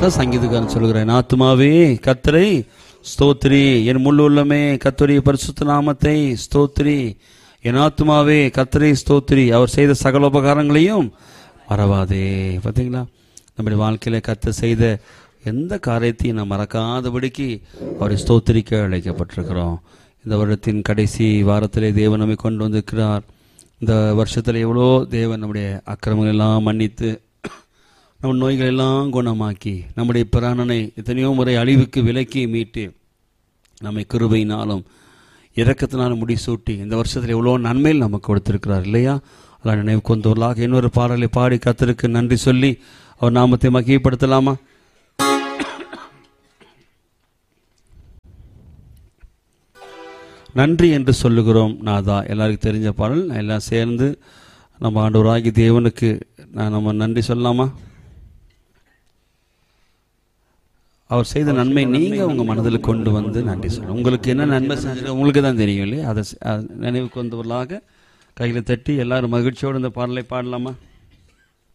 தான் சங்கீதக்காரன் சொல்கிறேன் ஆத்துமாவே கத்தரை ஸ்தோத்ரி என் முழு உள்ளமே கத்தருடைய பரிசுத்த நாமத்தை ஸ்தோத்ரி என் ஆத்துமாவே கத்தரை ஸ்தோத்ரி அவர் செய்த சகல உபகாரங்களையும் மறவாதே பார்த்தீங்களா நம்முடைய வாழ்க்கையில கத்த செய்த எந்த காரியத்தையும் நாம் மறக்காதபடிக்கு அவரை ஸ்தோத்திரிக்க அழைக்கப்பட்டிருக்கிறோம் இந்த வருடத்தின் கடைசி வாரத்திலே தேவன் நம்மை கொண்டு வந்திருக்கிறார் இந்த வருஷத்தில் எவ்வளோ தேவன் நம்முடைய அக்கிரமங்கள் எல்லாம் மன்னித்து நம்ம நோய்கள் எல்லாம் குணமாக்கி நம்முடைய பிராணனை எத்தனையோ முறை அழிவுக்கு விலக்கி மீட்டு நம்மை கிருபையினாலும் இரக்கத்தினாலும் முடிசூட்டி இந்த வருஷத்தில் எவ்வளோ நன்மையில் நமக்கு கொடுத்திருக்கிறார் இல்லையா அதெல்லாம் நினைவு கொண்டவர்களாக இன்னொரு பாடலை பாடி கத்தருக்கு நன்றி சொல்லி அவர் நாமத்தை மகிழ்ப்படுத்தலாமா நன்றி என்று சொல்லுகிறோம் நாதா எல்லாருக்கும் தெரிஞ்ச பாடல் எல்லாம் சேர்ந்து நம்ம ஆண்டவராகி தேவனுக்கு நான் நம்ம நன்றி சொல்லலாமா அவர் செய்த நன்மை நீங்க உங்க மனதில் கொண்டு வந்து நன்றி சொல்லணும் உங்களுக்கு என்ன நன்மை செஞ்சது உங்களுக்கு தான் தெரியும் இல்லையா அதை செ- அதை நினைவுக்கு வந்தவர்களாக கையில் தட்டி எல்லாரும் மகிழ்ச்சியோடு இந்த பாடலை பாடலாமா